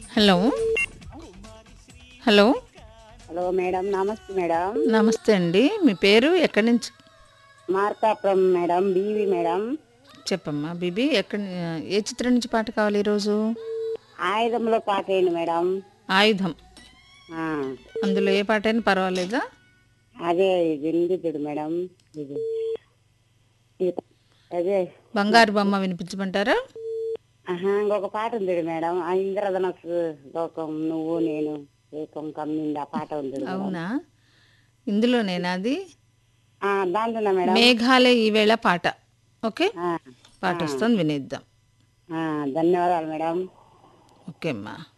Hello hello hello madam నమస్తే madam నమస్తే అండి మీ పేరు ఎక్కడి నుంచి మార్కాపురం మేడం బీవి మేడం చెప్పమ్మా బీబీ ఎక్కడి ఏ చిత్రం నుంచి పాట కావాలి ఈరోజు ఆయుధంలో పాట వేయండి మేడం ఆయుధం ఆ, అందులో ఏ పాట అయినా పర్వాలేదా అదే ఇది ఉంది చూడు మేడం ఇది ఇది- అదే బంగారు బొమ్మ వినిపించమంటారా ఆహా, ఇంకొక పాట ఉంది చూడు మేడం ఆ ఇంద్రధనస్సు లోకం నువ్వు నేను ఏకం కమ్మింది ఆ పాట ఉంది చూడు మేడం. అవునా ఇందులోనేనా అది ఆ, దాంట్లోనే మేడం మేఘాలే ఈవేళ పాట ఓకే ఆ, పాట వస్తుంది వినేద్దాం ఆ, ధన్యవాదాలు మేడం ఓకే అమ్మా